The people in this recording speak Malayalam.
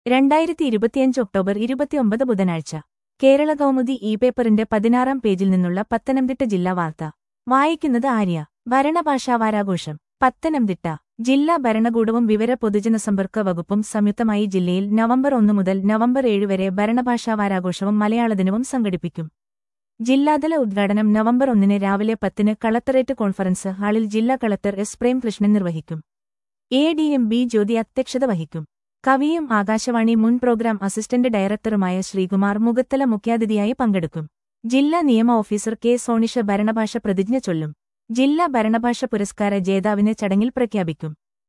രണ്ടായിരത്തി ഇരുപത്തിയഞ്ച് ഒക്ടോബർ ഇരുപത്തിയൊമ്പത് ബുധനാഴ്ച കേരള കൗമുദി ഇ പേപ്പറിന്റെ പതിനാറാം പേജിൽ നിന്നുള്ള പത്തനംതിട്ട ജില്ലാ വാർത്ത വായിക്കുന്നത് ആര്യ ഭരണഭാഷാവാരാഘോഷം പത്തനംതിട്ട ജില്ലാ ഭരണകൂടവും വിവര പൊതുജനസമ്പർക്ക വകുപ്പും സംയുക്തമായി ജില്ലയിൽ നവംബർ ഒന്ന് മുതൽ നവംബർ ഏഴ് വരെ ഭരണഭാഷാവാരാഘോഷവും മലയാള ദിനവും സംഘടിപ്പിക്കും ജില്ലാതല ഉദ്ഘാടനം നവംബർ ഒന്നിന് രാവിലെ പത്തിന് കളക്ടറേറ്റ് കോൺഫറൻസ് ഹാളിൽ ജില്ലാ കളക്ടർ എസ് പ്രേംകൃഷ്ണൻ നിർവഹിക്കും A D M B Jyothi അധ്യക്ഷത വഹിക്കും കവിയും ആകാശവാണി മുൻ പ്രോഗ്രാം അസിസ്റ്റന്റ് ഡയറക്ടറുമായ ശ്രീകുമാർ മുഖത്തല മുഖ്യാതിഥിയായി പങ്കെടുക്കും ജില്ലാ നിയമ ഓഫീസർ കെ സോണിഷ ഭരണഭാഷ പ്രതിജ്ഞ ചൊല്ലും ജില്ലാ ഭരണഭാഷ പുരസ്കാര ജേതാവിനെ ചടങ്ങിൽ പ്രഖ്യാപിക്കും